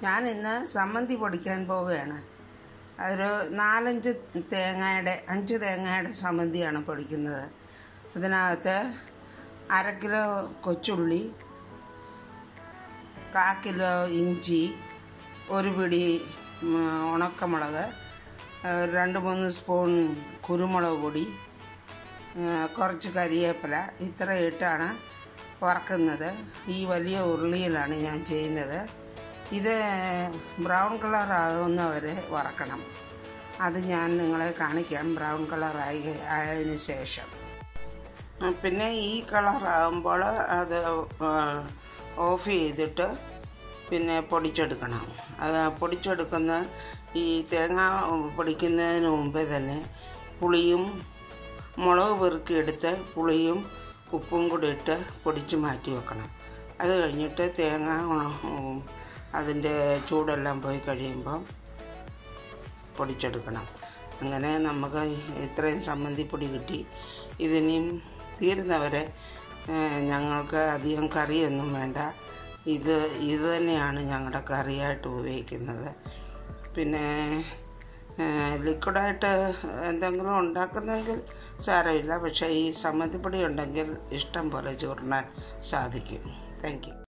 ഞാൻ ഇന്ന് സമ്മന്തി പൊടിക്കാൻ പോവുകയാണ് അതൊരു നാലഞ്ച് തേങ്ങയുടെ അഞ്ച് തേങ്ങയുടെ സമ്മന്തിയാണ് പൊടിക്കുന്നത് അതിനകത്ത് അര കിലോ കൊച്ചുള്ളി കാ കിലോ ഇഞ്ചി ഒരു പിടി ഉം, ഉണക്കമുളക് ആ, രണ്ട് മൂന്ന് സ്പൂൺ കുരുമുളക് പൊടി ആ, കുറച്ച് കരിവേപ്പില ഇത്ര ഇട്ടാണ് വറക്കുന്നത് ഈ വലിയ ഉരുളിയിലാണ് ഞാൻ ചെയ്യുന്നത് ഇത് ബ്രൗൺ കളർ ആകുന്നവരെ വറക്കണം അത് ഞാൻ നിങ്ങളെ കാണിക്കാം ബ്രൗൺ കളറായി ആയതിനു ശേഷം ആ, പിന്നെ ഈ കളറാകുമ്പോൾ അത് ആ, ഓഫ് ചെയ്തിട്ട് പിന്നെ പൊടിച്ചെടുക്കണം അത് പൊടിച്ചെടുക്കുന്ന ഈ തേങ്ങ പൊടിക്കുന്നതിന് മുമ്പേ തന്നെ പുളിയും മുളക് പെറുക്കിയെടുത്ത് പുളിയും ഉപ്പും കൂടി ഇട്ട് പൊടിച്ച് മാറ്റി വെക്കണം അത് കഴിഞ്ഞിട്ട് തേങ്ങ ഉം, അതിൻ്റെ ചൂടെല്ലാം പോയി കഴിയുമ്പം പൊടിച്ചെടുക്കണം അങ്ങനെ നമുക്ക് ഇത്രയും സമ്മന്തിപ്പൊടി കിട്ടി ഇതിനിയും തീരുന്നവരെ ഏഹ്, ഞങ്ങൾക്ക് അധികം കറിയൊന്നും വേണ്ട ഇത് ഇത് തന്നെയാണ് ഞങ്ങളുടെ കറിയായിട്ട് ഉപയോഗിക്കുന്നത് പിന്നെ ഏഹ്, ലിക്വിഡായിട്ട് എന്തെങ്കിലും ഉണ്ടാക്കുന്നെങ്കിൽ സാരമില്ല പക്ഷേ ഈ സമ്മതിപ്പൊടി ഉണ്ടെങ്കിൽ ഇഷ്ടം പോലെ ചൂർണ്ണാൻ സാധിക്കും താങ്ക് യു